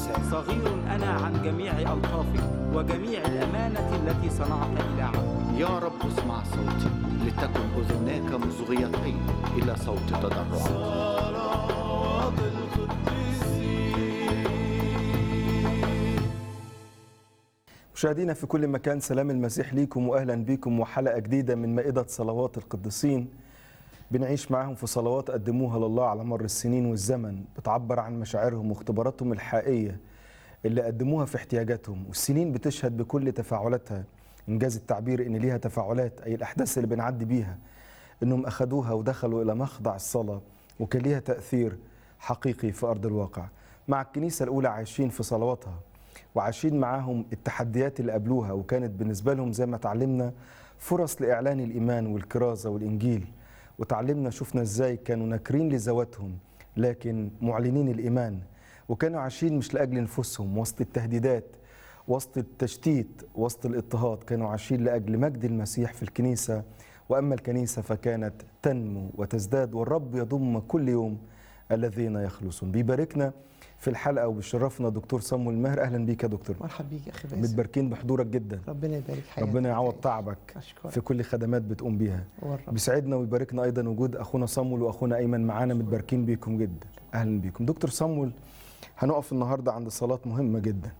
المساء صغير أنا عن جميع ألطافك وجميع الأمانة التي صنعت إلى عبدك يا رب اسمع صوتي لتكن أذناك مصغيتين إلى صوت تضرعي مشاهدينا في كل مكان سلام المسيح ليكم واهلا بكم وحلقه جديده من مائده صلوات القديسين بنعيش معاهم في صلوات قدموها لله على مر السنين والزمن بتعبر عن مشاعرهم واختباراتهم الحقيقيه اللي قدموها في احتياجاتهم والسنين بتشهد بكل تفاعلاتها انجاز التعبير ان ليها تفاعلات اي الاحداث اللي بنعدي بيها انهم اخذوها ودخلوا الى مخضع الصلاه وكان ليها تاثير حقيقي في ارض الواقع مع الكنيسه الاولى عايشين في صلواتها وعايشين معاهم التحديات اللي قابلوها وكانت بالنسبة لهم زي ما تعلمنا فرص لإعلان الإيمان والكرازة والإنجيل وتعلمنا شفنا إزاي كانوا ناكرين لذواتهم لكن معلنين الإيمان وكانوا عايشين مش لأجل نفوسهم وسط التهديدات وسط التشتيت وسط الاضطهاد كانوا عايشين لأجل مجد المسيح في الكنيسة وأما الكنيسة فكانت تنمو وتزداد والرب يضم كل يوم الذين يخلصون بيباركنا في الحلقه وبيشرفنا دكتور صمويل ماهر اهلا بيك يا دكتور مرحبا بيك يا اخي باسم متباركين بحضورك جدا ربنا يبارك حياتك ربنا يعوض تعبك أشكرك. في كل خدمات بتقوم بيها والرب. بيسعدنا ويباركنا ايضا وجود اخونا صمويل واخونا ايمن معانا متباركين بيكم جدا اهلا بيكم دكتور صمويل هنقف النهارده عند صلاه مهمه جدا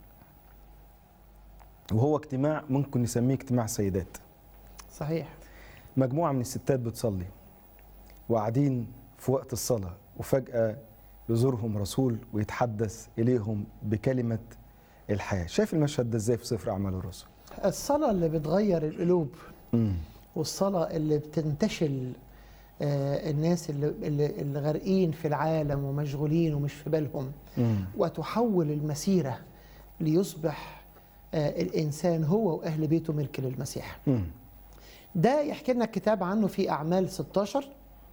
وهو اجتماع ممكن نسميه اجتماع سيدات صحيح مجموعه من الستات بتصلي وقاعدين في وقت الصلاه وفجاه يزورهم رسول ويتحدث اليهم بكلمه الحياه شايف المشهد ده ازاي في سفر اعمال الرسل الصلاة اللي بتغير القلوب امم والصلاة اللي بتنتشل آه، الناس اللي, اللي, اللي غارقين في العالم ومشغولين ومش في بالهم امم وتحول المسيرة ليصبح آه، الإنسان هو وأهل بيته ملك للمسيح امم ده يحكي لنا الكتاب عنه في أعمال 16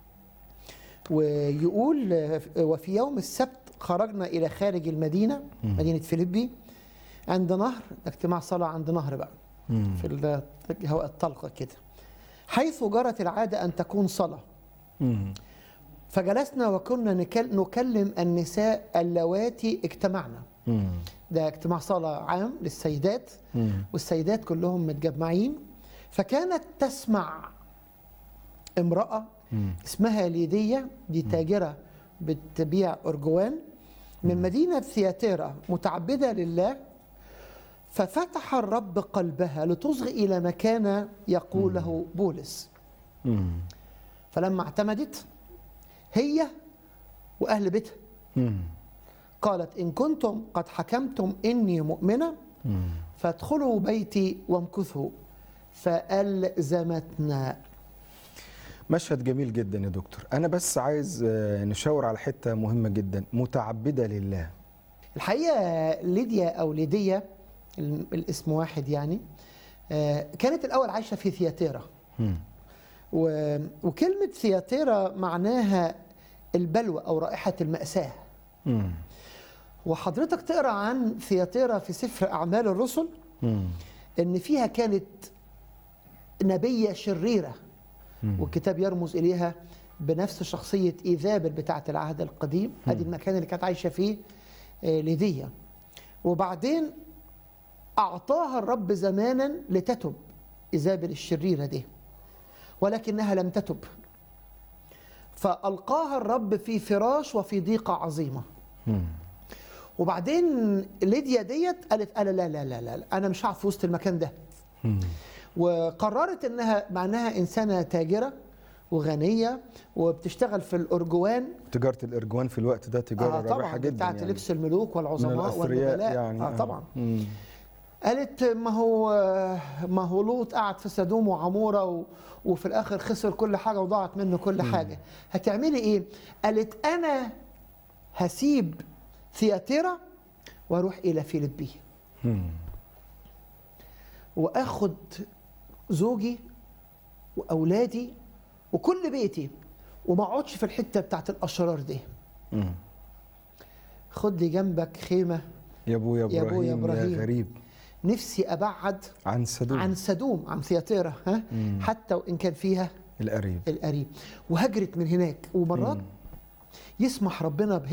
ويقول آه، وفي يوم السبت خرجنا إلى خارج المدينة مدينة فيليبي عند نهر اجتماع صلاة عند نهر بقى امم في الهواء الطلقة كده حيث جرت العادة أن تكون صلاة امم فجلسنا وكنا نكل- نكلم النساء اللواتي اجتمعنا امم ده اجتماع صلاة عام للسيدات امم والسيدات كلهم متجمعين فكانت تسمع امرأة اسمها ليدية دي تاجرة بتبيع أرجوان من مدينة ثياتيرا متعبدة لله ففتح الرب قلبها لتصغي إلى ما كان يقوله بولس امم فلما اعتمدت هي وأهل بيتها امم قالت إن كنتم قد حكمتم إني مؤمنة فادخلوا بيتي وامكثوا فألزمتنا مشهد جميل جدا يا دكتور انا بس عايز آه، نشاور على حته مهمه جدا متعبده لله الحقيقة ليديا أو ليديا ال- الاسم واحد يعني آه، كانت الأول عايشة في ثياتيرا امم و- وكلمة ثياتيرا معناها البلوى أو رائحة المأساة امم وحضرتك تقرأ عن ثياتيرا في سفر أعمال الرسل امم ان فيها كانت نبيه شريره والكتاب يرمز اليها بنفس شخصيه ايزابل بتاعه العهد القديم ادي المكان اللي كانت عايشه فيه آه، ليديا وبعدين اعطاها الرب زمانا لتتب ايزابل الشريره دي ولكنها لم تتب فالقاها الرب في فراش وفي ضيقه عظيمه وبعدين ليديا ديت قالت انا لا لا لا لا انا مش هقعد في وسط المكان ده وقررت انها معناها انسانه تاجره وغنيه وبتشتغل في الارجوان تجاره الارجوان في الوقت ده تجاره آه رابحه طبعا جدا بتاعت يعني. لبس الملوك من والعظماء الاثرياء والنبلاء يعني آه طبعا مم. قالت ما هو ما هو لوط قعد في سدوم وعموره و وفي الاخر خسر كل حاجه وضاعت منه كل حاجه هتعملي ايه قالت انا هسيب ثياتيرا واروح الى فيليبي مم. واخد زوجي واولادي وكل بيتي وما اقعدش في الحته بتاعت الاشرار دي مم. خد لي جنبك خيمه يا ابويا يا ابراهيم أبويا يا, إبراهيم. غريب نفسي ابعد عن سدوم عن سدوم عن ثياتيرا ها مم. حتى وان كان فيها القريب القريب وهجرت من هناك ومرات يسمح ربنا